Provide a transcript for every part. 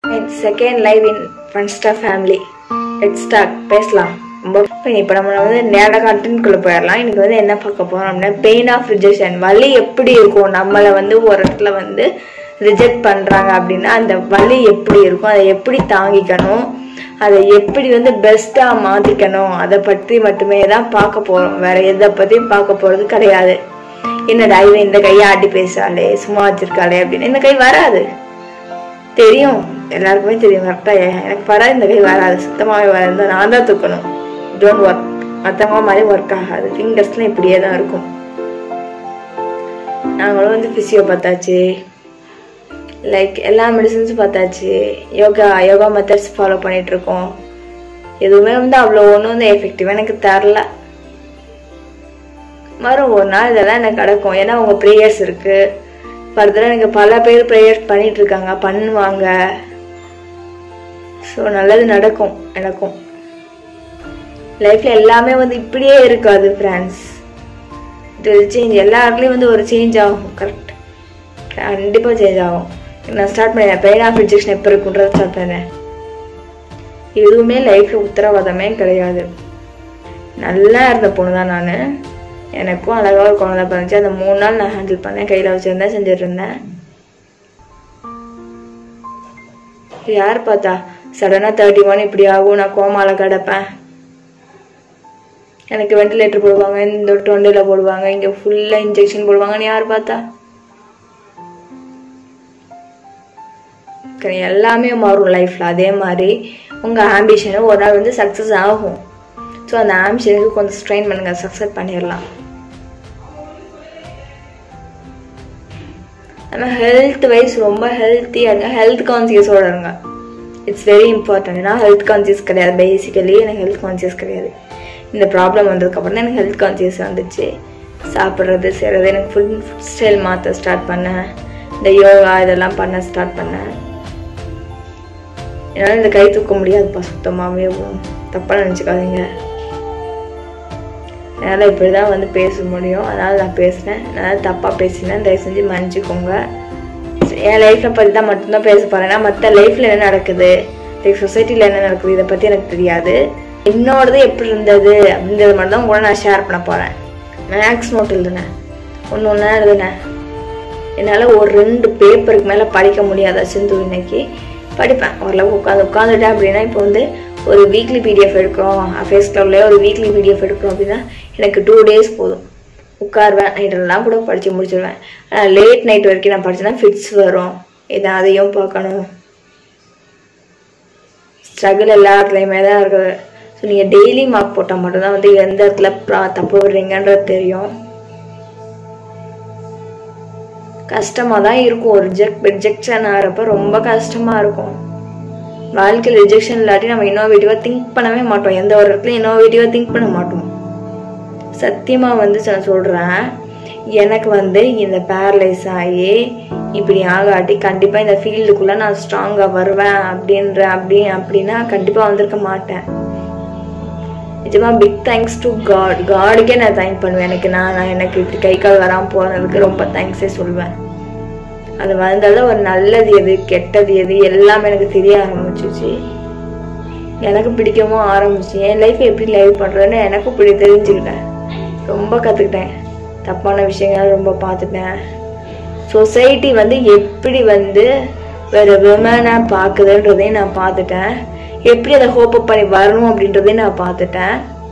second live in ஃபன்ஸ்டா family let start பேசலாம் ரொம்ப இப்போ நம்ம வந்து நேர கண்டென்ட்குள்ளே போயிடலாம் இன்னைக்கு வந்து என்ன பார்க்க போகிறோம் அப்படின்னா பெயின் ஆஃப் ரிஜெக்ஷன் வலி எப்படி இருக்கும் நம்மளை வந்து ஒரு இடத்துல வந்து ரிஜெக்ட் பண்ணுறாங்க அப்படின்னா அந்த வலி எப்படி இருக்கும் அதை எப்படி தாங்கிக்கணும் அதை எப்படி வந்து பெஸ்ட்டாக மாற்றிக்கணும் அதை பற்றி மட்டுமே தான் பார்க்க போகிறோம் வேற எதை பற்றியும் பார்க்க போகிறது கிடையாது என்னடா இவன் இந்த கையை ஆட்டி பேசுறாளே சும்மா வச்சிருக்காளே அப்படின்னு இந்த கை வராது தெரியும் எல்லாருக்குமே தெரியும் கரெக்டாக எனக்கு வராது இந்த கை வராது சுத்தமாகவே வராது நான் தான் தூக்கணும் டோன்ட் ஒர்க் மற்றவங்க மாதிரி ஒர்க் ஆகாது ஃபிங்கர்ஸ்லாம் இப்படியே தான் இருக்கும் நாங்களும் வந்து ஃபிசியோ பார்த்தாச்சு லைக் எல்லா மெடிசன்ஸும் பார்த்தாச்சு யோகா யோகா மெத்தட்ஸ் ஃபாலோ பண்ணிட்டு இருக்கோம் எதுவுமே வந்து அவ்வளோ ஒன்றும் வந்து எஃபெக்டிவாக எனக்கு தரல வரும் ஒரு நாள் இதெல்லாம் எனக்கு கிடக்கும் ஏன்னா உங்கள் ப்ரேயர்ஸ் இருக்குது ஃபர்தராக எனக்கு பல பேர் ப்ரேயர்ஸ் பண்ணிட்டு இருக்காங்க பண்ணுவாங்க ஸோ நல்லது நடக்கும் எனக்கும் லைஃப்பில் எல்லாமே வந்து இப்படியே இருக்காது ஃப்ரெண்ட்ஸ் இது சேஞ்ச் எல்லாருக்குலேயும் வந்து ஒரு சேஞ்ச் ஆகும் கரெக்ட் கண்டிப்பாக சேஞ்ச் ஆகும் நான் ஸ்டார்ட் பண்ணேன் பெயின் ஆஃப் ரிஜெக்ஷன் எப்போ இருக்குன்றதை ஸ்டார்ட் பண்ணேன் எதுவுமே லைஃப்பில் உத்தரவாதமே கிடையாது நல்லா இருந்த பொண்ணு தான் நான் எனக்கும் அழகாக ஒரு குழந்தை பிறந்துச்சு அந்த மூணு நாள் நான் ஹேண்டில் பண்ணேன் கையில் வச்சுருந்தேன் செஞ்சுட்டு இருந்தேன் யார் பார்த்தா சடனாக தேர்ட்டி ஒன் இப்படி ஆகும் நான் கோமால கிடப்பேன் எனக்கு வெண்டிலேட்டர் போடுவாங்க இந்த தொண்டையில் போடுவாங்க இங்கே ஃபுல்லாக இன்ஜெக்ஷன் போடுவாங்கன்னு யார் பார்த்தா எல்லாமே மாறும் லைஃப்பில் அதே மாதிரி உங்கள் ஆம்பிஷனும் ஒரு நாள் வந்து சக்ஸஸ் ஆகும் ஸோ அந்த ஆம்பிஷனுக்கு கொஞ்சம் ஸ்ட்ரெயின் பண்ணுங்க சக்ஸஸ் பண்ணிடலாம் நம்ம ஹெல்த் வைஸ் ரொம்ப ஹெல்த்தியாக இருங்க ஹெல்த் கான்சியஸோட இருங்க இட்ஸ் வெரி இம்பார்ட்டன்ட் நான் ஹெல்த் கான்சியஸ் கிடையாது பேசிக்கலி எனக்கு ஹெல்த் கான்சியஸ் கிடையாது இந்த ப்ராப்ளம் வந்ததுக்கப்புறம் தான் எனக்கு ஹெல்த் கான்சியஸ் வந்துச்சு சாப்பிட்றது செய்கிறது எனக்கு ஃபுட் ஃபுட் ஸ்டைல் மாற்ற ஸ்டார்ட் பண்ணேன் இந்த யோகா இதெல்லாம் பண்ண ஸ்டார்ட் பண்ணேன் என்னால் இந்த கை தூக்க முடியாதுப்பா சுத்தமாகவே தப்பாக நினச்சிக்காதீங்க என்னால் இப்படி தான் வந்து பேச முடியும் அதனால் நான் பேசுகிறேன் நான் தப்பாக பேசினேன் தயவு செஞ்சு மன்னிச்சிக்கோங்க என் லைஃப்பை பற்றி தான் மட்டும்தான் பேச போகிறேன் ஏன்னா மற்ற லைஃப்பில் என்ன நடக்குது லைக் சொசைட்டியில் என்ன நடக்குது இதை பற்றி எனக்கு தெரியாது என்னோடது எப்படி இருந்தது அப்படின்றத மட்டும் தான் கூட நான் ஷேர் பண்ண போகிறேன் மேக்ஸ் நோட் எழுதுனேன் ஒன்று ஒன்றா எழுதுனேன் என்னால் ஒரு ரெண்டு பேப்பருக்கு மேலே படிக்க முடியாத சிந்து இன்னைக்கு படிப்பேன் ஓரளவுக்கு உட்காந்து உட்காந்துட்டேன் அப்படின்னா இப்போ வந்து ஒரு வீக்லி பிடிஎஃப் எடுக்கிறோம் அஃபேஸ் கிளப்லேயே ஒரு வீக்லி பிடிஎஃப் எடுக்கிறோம் அப்படின்னா எனக்கு டூ டேஸ் போதும் உட்காருவேன் நைட்டெல்லாம் கூட படித்து முடிச்சிடுவேன் ஆனால் லேட் நைட் வரைக்கும் நான் படித்தேன்னா ஃபிட்ஸ் வரும் இதை அதையும் பார்க்கணும் ஸ்ட்ரகிள் எல்லா இடத்துலையுமே தான் இருக்குது ஸோ நீங்கள் டெய்லி மார்க் போட்டால் மட்டும்தான் வந்து எந்த இடத்துல தப்பு விடுறீங்கன்றது தெரியும் கஷ்டமாக தான் இருக்கும் ஒரு ரிஜெக்ட் ரிஜெக்ஷன் ஆகிறப்ப ரொம்ப கஷ்டமாக இருக்கும் வாழ்க்கையில் ரிஜெக்ஷன் இல்லாட்டி நம்ம இன்னோவேட்டிவாக திங்க் பண்ணவே மாட்டோம் எந்த ஒரு இடத்துலையும் இன்னோவேட்டிவாக திங்க் பண்ண மாட்டோம் சத்தியமாக வந்து நான் சொல்கிறேன் எனக்கு வந்து இந்த பேரலைஸ் ஆகி இப்படி ஆகாட்டி கண்டிப்பாக இந்த ஃபீல்டுக்குள்ளே நான் ஸ்ட்ராங்காக வருவேன் அப்படின்ற அப்படி அப்படின்னா கண்டிப்பாக வந்திருக்க மாட்டேன் நிஜமாக பிக் தேங்க்ஸ் டு காட் காடுக்கே நான் தேங்க் பண்ணுவேன் எனக்கு நான் நான் எனக்கு இப்படி கை கால் வராமல் போனதுக்கு ரொம்ப தேங்க்ஸே சொல்லுவேன் அது வந்தாலும் ஒரு நல்லது எது கெட்டது எது எல்லாமே எனக்கு தெரிய ஆரம்பிச்சிச்சு எனக்கு பிடிக்கவும் ஆரம்பிச்சு என் லைஃப் எப்படி லைவ் பண்ணுறதுன்னு எனக்கும் இப்படி தெரிஞ்சுக்கிட்டேன் ரொம்ப கற்றுக்கிட்டேன் தப்பான விஷயங்கள் ரொம்ப பார்த்துட்டேன் சொசைட்டி வந்து எப்படி வந்து வேறு விமனை பார்க்குதுன்றதையும் நான் பார்த்துட்டேன் எப்படி அதை ஹோப் அப் பண்ணி வரணும் அப்படின்றதையும் நான் பார்த்துட்டேன்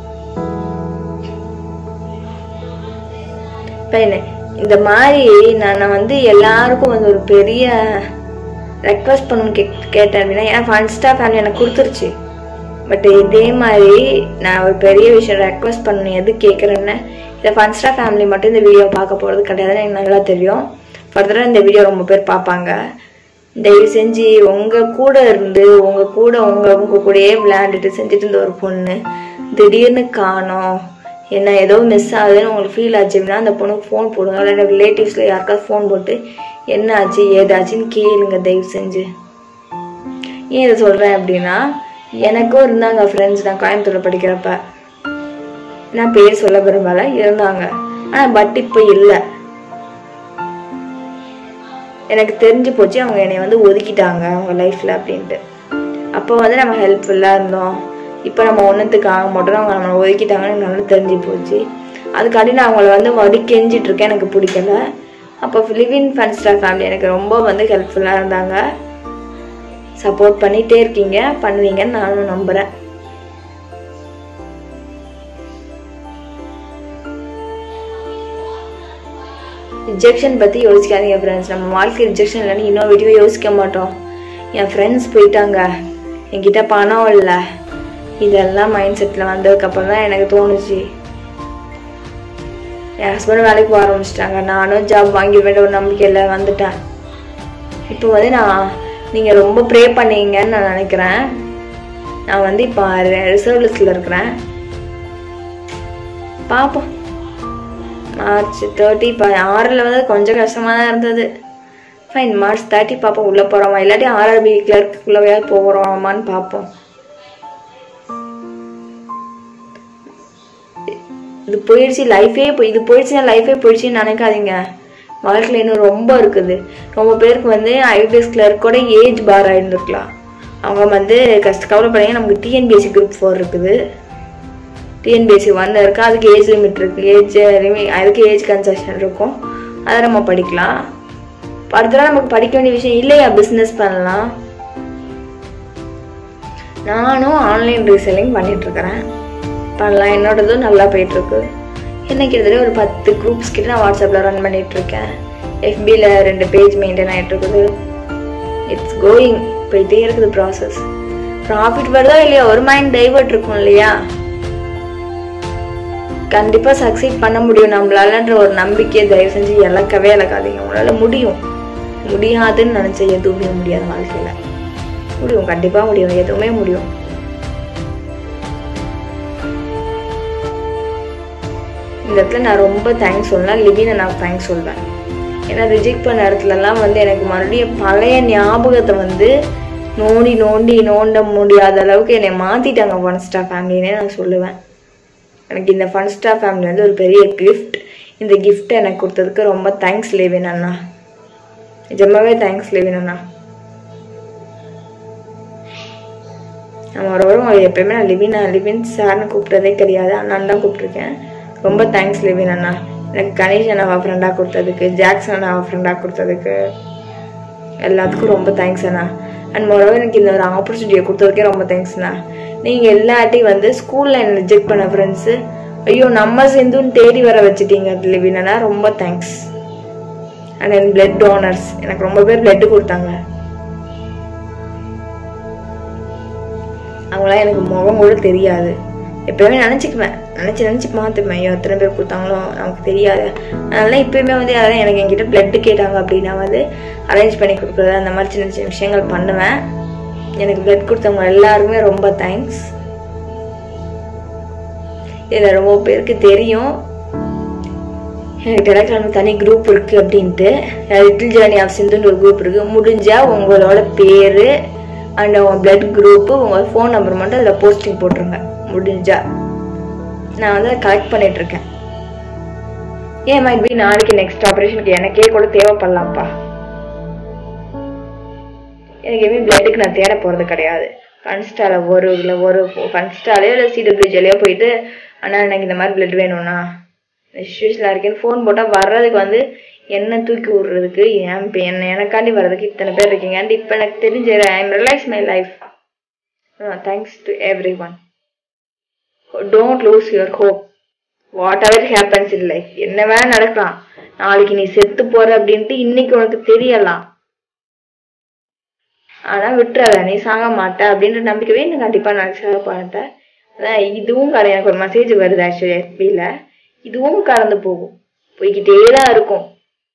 இப்போ என்ன இந்த மாதிரி நான் வந்து எல்லாருக்கும் வந்து ஒரு பெரிய ரெக்வஸ்ட் பண்ணணும்னு கே கேட்டேன் அப்படின்னா ஏன்னா ஃபன்ஸ்டா ஃபேமிலி எனக்கு கொடுத்துருச்சு பட் இதே மாதிரி நான் ஒரு பெரிய விஷயம் ரெக்வஸ்ட் பண்ணணும் எது கேட்குறேன்னு இந்த ஃபன்ஸ்டா ஃபேமிலி மட்டும் இந்த வீடியோ பார்க்க போகிறது கிடையாதுன்னு எனக்கு நல்லா தெரியும் ஃபர்தராக இந்த வீடியோ ரொம்ப பேர் பார்ப்பாங்க தயவு செஞ்சு உங்கள் கூட இருந்து உங்கள் கூட உங்கள் உங்கள் கூடயே விளையாண்டுட்டு செஞ்சுட்டு இருந்த ஒரு பொண்ணு திடீர்னு காணோம் என்ன ஏதோ மிஸ் ஆகுதுன்னு உங்களுக்கு ஃபீல் ஆச்சு அப்படின்னா அந்த பொண்ணுக்கு ஃபோன் போடுங்க இல்லை ரிலேட்டிவ்ஸில் யாருக்காவது ஃபோன் போட்டு என்ன ஆச்சு ஏதாச்சுன்னு கேளுங்க தயவு செஞ்சு ஏன் இதை சொல்கிறேன் அப்படின்னா எனக்கும் இருந்தாங்க ஃப்ரெண்ட்ஸ் நான் கோயம்புத்தூரில் படிக்கிறப்ப நான் பேர் சொல்ல விரும்பல இருந்தாங்க ஆனால் பட் இப்போ இல்லை எனக்கு தெரிஞ்சு போச்சு அவங்க என்னை வந்து ஒதுக்கிட்டாங்க அவங்க லைஃப்பில் அப்படின்ட்டு அப்போ வந்து நம்ம ஹெல்ப்ஃபுல்லாக இருந்தோம் இப்போ நம்ம ஒன்றுத்துக்கு ஆக மாட்டோம் அவங்க நம்மளை ஒதுக்கிட்டாங்கன்னு எனக்கு நல்லா தெரிஞ்சு போச்சு அதுக்காண்டி நான் அவங்கள வந்து மறுபடி கெஞ்சிட்டு இருக்கேன் எனக்கு பிடிக்கல அப்போ லிவின் ஃபன் ஸ்டார் ஃபேமிலி எனக்கு ரொம்ப வந்து ஹெல்ப்ஃபுல்லாக இருந்தாங்க சப்போர்ட் பண்ணிகிட்டே இருக்கீங்க பண்ணுவீங்கன்னு நானும் நம்புகிறேன் ரிஜெக்ஷன் பற்றி யோசிக்காதீங்க ஃப்ரெண்ட்ஸ் நம்ம வாழ்க்கை ரிஜெக்ஷன் இல்லைன்னு இன்னோவேட்டிவாக யோசிக்க மாட்டோம் என் ஃப்ரெண்ட்ஸ் போயிட்டாங்க என்கிட்ட பணம் இல்லை இதெல்லாம் மைண்ட் செட்டில் வந்ததுக்கப்புறம் தான் எனக்கு தோணுச்சு என் ஹஸ்பண்ட் வேலைக்கு போக ஆரம்பிச்சிட்டாங்க நானும் ஜாப் வாங்கிடுவேன் ஒரு நம்பிக்கையில் வந்துட்டேன் இப்போ வந்து நான் நீங்கள் ரொம்ப ப்ரே பண்ணீங்கன்னு நான் நினைக்கிறேன் நான் வந்து இப்போ ரிசர்வ் லிஸ்ட்டில் இருக்கிறேன் பார்ப்போம் மார்ச் தேர்ட்டி இப்போ ஆறில் வந்து கொஞ்சம் கஷ்டமாக தான் இருந்தது ஃபைன் மார்ச் தேர்ட்டி பார்ப்போம் உள்ளே போகிறோமா இல்லாட்டி ஆர்ஆர்பி கிளர்க்குள்ளவையாவது போகிறோமான்னு பார்ப்போம் இது போயிடுச்சு லைஃபே போய் இது போயிடுச்சுன்னா லைஃபே போயிடுச்சுன்னு நினைக்காதீங்க வாழ்க்கையில் இன்னும் ரொம்ப இருக்குது ரொம்ப பேருக்கு வந்து ஐபிஎஸ் கிளர்க்கோட ஏஜ் பார் ஆயிருந்துருக்கலாம் அவங்க வந்து கஷ்ட கவலைப்படாங்க நமக்கு டிஎன்பிஎஸ்சி குரூப் ஃபோர் இருக்குது டிஎன்பிஎஸ்சி ஒன் இருக்கு அதுக்கு ஏஜ் லிமிட் இருக்கு ஏஜ் அதுக்கு ஏஜ் கன்செஷன் இருக்கும் அதை நம்ம படிக்கலாம் அடுத்தலாம் நமக்கு படிக்க வேண்டிய விஷயம் இல்லையா பிஸ்னஸ் பண்ணலாம் நானும் ஆன்லைன் ரீசெல்லிங் பண்ணிட்டு இருக்கிறேன் பண்ணலாம் என்னோடதும் நல்லா போயிட்டு இருக்கு என்ன கிட்டத்தட்ட ஒரு பத்து குரூப்ஸ் கிட்ட நான் வாட்ஸ்அப்பில் ரன் பண்ணிட்டு இருக்கேன் எஃபியில் ரெண்டு பேஜ் மெயின்டைன் ஆகிட்டு இருக்குது இட்ஸ் கோயிங் போயிட்டே இருக்குது ப்ராசஸ் ப்ராஃபிட் வருதா இல்லையா ஒரு மைண்ட் டைவர்ட் இருக்கும் இல்லையா கண்டிப்பா சக்சீட் பண்ண முடியும் நம்மளாலன்ற ஒரு நம்பிக்கையை தயவு செஞ்சு இழக்கவே இழக்காதீங்க உங்களால முடியும் முடியாதுன்னு நினைச்ச எதுவுமே முடியாது வாழ்க்கையில முடியும் கண்டிப்பா முடியும் எதுவுமே முடியும் இந்த இடத்துல நான் ரொம்ப தேங்க்ஸ் சொல்லலாம் லிவினை நான் தேங்க்ஸ் சொல்வேன் ஏன்னா ரிஜெக்ட் பண்ண இடத்துலலாம் வந்து எனக்கு மறுபடியும் பழைய ஞாபகத்தை வந்து நோண்டி நோண்டி நோண்ட முடியாத அளவுக்கு என்னை மாற்றிட்டாங்க ஒன் ஸ்டார் ஃபேமிலினே நான் சொல்லுவேன் எனக்கு இந்த ஃபன் ஸ்டார் ஃபேமிலி வந்து ஒரு பெரிய கிஃப்ட் இந்த gift எனக்கு கொடுத்ததுக்கு ரொம்ப தேங்க்ஸ் லேவின் அண்ணா நிஜமாவே தேங்க்ஸ் லேவின் அண்ணா நான் வர வரும் அவர் எப்பயுமே நான் லிவின் லிவின் சார்னு கூப்பிட்டதே கிடையாது அண்ணான்னு தான் கூப்பிட்ருக்கேன் ரொம்ப தேங்க்ஸ் லிவின் அண்ணா எனக்கு கணேஷ் அண்ணாவை ஃப்ரெண்டாக கொடுத்ததுக்கு ஜாக்சன் அண்ணாவை ஃப்ரெண்டாக கொடுத்ததுக்கு எல்லாத்துக்கும் ரொம்ப தேங்க்ஸ் அண்ணா அண்ட் மொரவர் எனக்கு இந்த ஒரு ஆப்பர்ச்சுனிட்டியை கொடுத்ததுக்கே ரொம்ப தேங்க்ஸ்ண்ணா நீங்கள் எல்லாட்டையும் வந்து ஸ்கூலில் என்ன ரிஜெக்ட் பண்ண ஃப்ரெண்ட்ஸு ஐயோ நம்ம சிந்துன்னு தேடி வர வச்சுட்டீங்க லிவினா ரொம்ப தேங்க்ஸ் அண்ட் என் பிளட் டோனர்ஸ் எனக்கு ரொம்ப பேர் பிளட் கொடுத்தாங்க அவங்களாம் எனக்கு முகம் கூட தெரியாது எப்பயுமே நினச்சிக்குவேன் நினச்சி நினச்சி பார்த்துப்பேன் ஐயோ எத்தனை பேர் கொடுத்தாங்களோ நமக்கு தெரியாது அதனால இப்பயுமே வந்து யாரும் எனக்கு என்கிட்ட பிளட் கேட்டாங்க அப்படின்னா வந்து அரேஞ்ச் பண்ணி கொடுக்குறது அந்த மாதிரி சின்ன சின்ன விஷயங்கள் பண்ணுவேன் எனக்கு பிளட் கொடுத்தவங்க எல்லாருக்குமே ரொம்ப தேங்க்ஸ் இதில் ரொம்ப பேருக்கு தெரியும் எனக்கு டெலகிராமில் தனி குரூப் இருக்குது அப்படின்ட்டு லிட்டில் ஜேர்னி ஆஃப் சிந்துன்னு ஒரு குரூப் இருக்குது முடிஞ்சால் உங்களோட பேர் அண்ட் உங்கள் பிளட் குரூப்பு உங்கள் ஃபோன் நம்பர் மட்டும் அதில் போஸ்டிங் போட்டுருங்க முடிஞ்சா நான் வந்து கலெக்ட் பண்ணிட்டு இருக்கேன் ஏன் மைட் பி நாளைக்கு நெக்ஸ்ட் ஆப்ரேஷனுக்கு எனக்கே கூட தேவைப்படலாம்ப்பா எனக்கு எதுவுமே பிளட்டுக்கு நான் தேட போகிறது கிடையாது கன்ஸ்டால ஒரு இல்லை ஒரு கன்ஸ்டாலையோ இல்லை சிடபிள்யூஜிலையோ போயிட்டு அண்ணா எனக்கு இந்த மாதிரி பிளட் வேணும்ண்ணா இஷ்யூஸில் இருக்கேன்னு ஃபோன் போட்டால் வர்றதுக்கு வந்து என்ன தூக்கி விடுறதுக்கு என் பே- என்ன எனக்காண்டி வர்றதுக்கு இத்தனை பேர் இருக்கீங்க அண்ட் இப்போ எனக்கு தெரிஞ்ச I am realise my life thanks to everyone don't lose your hope whatever happens in life என்ன வேணா நடக்கலாம் நாளைக்கு நீ செத்து போற அப்படின்ட்டு இன்னைக்கு உனக்கு தெரியலாம் ஆனா விட்டுறாத நீ சாக மாட்ட அப்படின்ற நம்பிக்கவே நீ கண்டிப்பா நான் சாக மாட்டேன் அதான் இதுவும் கடை எனக்கு ஒரு மெசேஜ் வருது ஆக்சுவலி எஃபில இதுவும் கடந்து போகும் போய்கிட்டே தான் இருக்கும்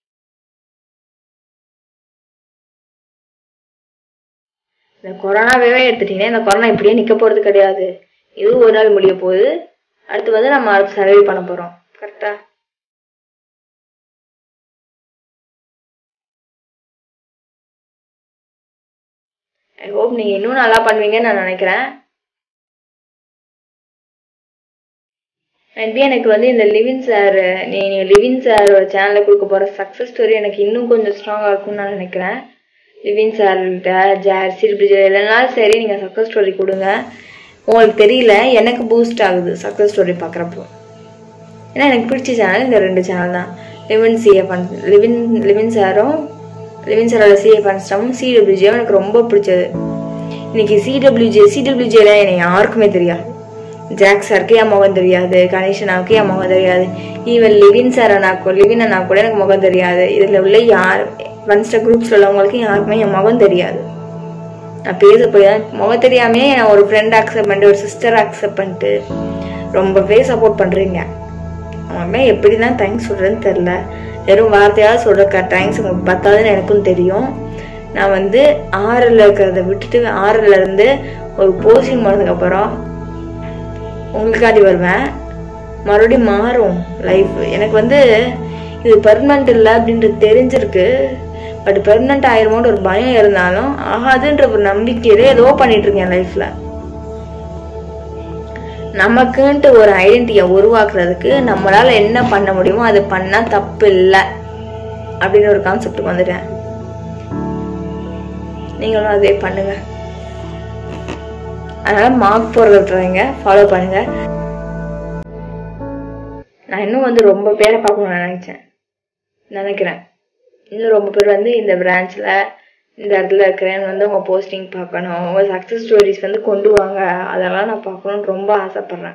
இந்த கொரோனாவே எடுத்துட்டீங்கன்னா இந்த கொரோனா இப்படியே நிக்க போறது கிடையாது இது ஒரு நாள் முடிய போகுது அடுத்து வந்து நம்ம சர்வே பண்ண போறோம் கரெக்டா ஐ ஹோப் நீங்க இன்னும் நல்லா பண்ணுவீங்கன்னு நான் நினைக்கிறேன் மேபி எனக்கு வந்து இந்த லிவின் சார் நீ லிவின் சாரோட சேனலில் கொடுக்க போகிற சக்ஸஸ் ஸ்டோரி எனக்கு இன்னும் கொஞ்சம் ஸ்ட்ராங்காக இருக்கும்னு நான் நினைக்கிறேன் லிவின் சார்கிட்ட ஜார் சிரிப்பிஜ் எதனாலும் சரி நீங்கள் சக்ஸஸ் ஸ்டோரி கொடுங்க உங்களுக்கு தெரியல எனக்கு பூஸ்ட் ஆகுது சக்ஸஸ் ஸ்டோரி பார்க்குறப்போ ஏன்னா எனக்கு பிடிச்ச சேனல் இந்த ரெண்டு சேனல் தான் லிவின் சிஏ ஃபன் லிவின் லிவின் சாரும் லிவின் சாரோட சிஏ ஃபன்ஸ்டமும் சிடபிள்யூஜியும் எனக்கு ரொம்ப பிடிச்சது இன்னைக்கு சிடபிள்யூஜே சிடபிள்யூஜேல என்னை யாருக்குமே தெரியாது ஜாக் சாருக்கு என் முகம் தெரியாது கணேஷனாவுக்கு என் முகம் தெரியாது ஈவன் லிவின் சார் அண்ணாக்கும் லிவின் அண்ணா கூட எனக்கு முகம் தெரியாது இதில் உள்ள யார் ஒன்ஸ்ட குரூப்ஸில் உள்ளவங்களுக்கு யாருக்குமே என் முகம் தெரியாது நான் பேச போய் தான் முகம் தெரியாமே நான் ஒரு ஃப்ரெண்ட் அக்செப்ட் பண்ணிட்டு ஒரு சிஸ்டர் அக்செப்ட் பண்ணிட்டு ரொம்பவே சப்போர்ட் பண்ணுறீங்க அவன் எப்படி தான் தேங்க்ஸ் சொல்கிறேன்னு தெரில வெறும் வார்த்தையாவது சொல்கிற தேங்க்ஸ் உங்களுக்கு பத்தாதுன்னு எனக்கும் தெரியும் நான் வந்து ஆறில் இருக்கிறத விட்டுட்டு ஆறில் இருந்து ஒரு போஸ்டிங் போனதுக்கப்புறம் உங்களுக்காண்டி வருவேன் மறுபடியும் மாறும் லைஃப் எனக்கு வந்து இது பெர்மனண்ட் இல்லை அப்படின்றது தெரிஞ்சிருக்கு பட் பெர்மனண்ட் ஆயிருமோன்ற ஒரு பயம் இருந்தாலும் ஆகாதுன்ற ஒரு நம்பிக்கையில ஏதோ பண்ணிட்டு இருக்கேன் லைஃப்ல நமக்குன்ட்டு ஒரு ஐடென்டிட்டியை உருவாக்குறதுக்கு நம்மளால என்ன பண்ண முடியுமோ அது பண்ணா தப்பு இல்லை அப்படின்னு ஒரு கான்செப்டுக்கு வந்துட்டேன் நீங்களும் அதே பண்ணுங்க அதனால மார்க் போடுறது விட்டுறாங்க ஃபாலோ பண்ணுங்க நான் இன்னும் வந்து ரொம்ப பேரை பார்க்கணும்னு நினைச்சேன் நினைக்கிறேன் இன்னும் ரொம்ப பேர் வந்து இந்த பிரான்ச்சில் இந்த இடத்துல இருக்கிறேன்னு வந்து உங்கள் போஸ்டிங் பார்க்கணும் உங்கள் சக்ஸஸ் ஸ்டோரிஸ் வந்து கொண்டு வாங்க அதெல்லாம் நான் பார்க்கணுன்னு ரொம்ப ஆசைப்பட்றேன்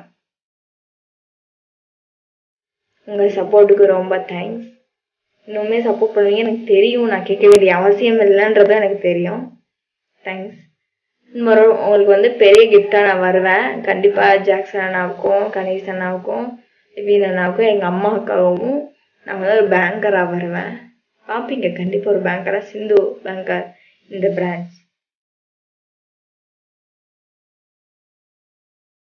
உங்கள் சப்போர்ட்டுக்கு ரொம்ப தேங்க்ஸ் இன்னுமே சப்போர்ட் பண்ணுவீங்க எனக்கு தெரியும் நான் கேட்க வேண்டிய அவசியம் இல்லைன்றதும் எனக்கு தெரியும் தேங்க்ஸ் மறு உங்களுக்கு வந்து பெரிய கிஃப்டாக நான் வருவேன் கண்டிப்பாக ஜாக்சன் அண்ணாவுக்கும் கணேஷ் அண்ணாவுக்கும் விவீன் அண்ணாவுக்கும் எங்கள் அம்மாவுக்காகவும் நான் வந்து ஒரு பேங்கராக வருவேன் பார்ப்பீங்க கண்டிப்பாக ஒரு பேங்கராக சிந்து பேங்கர் இந்த பிரான்ச்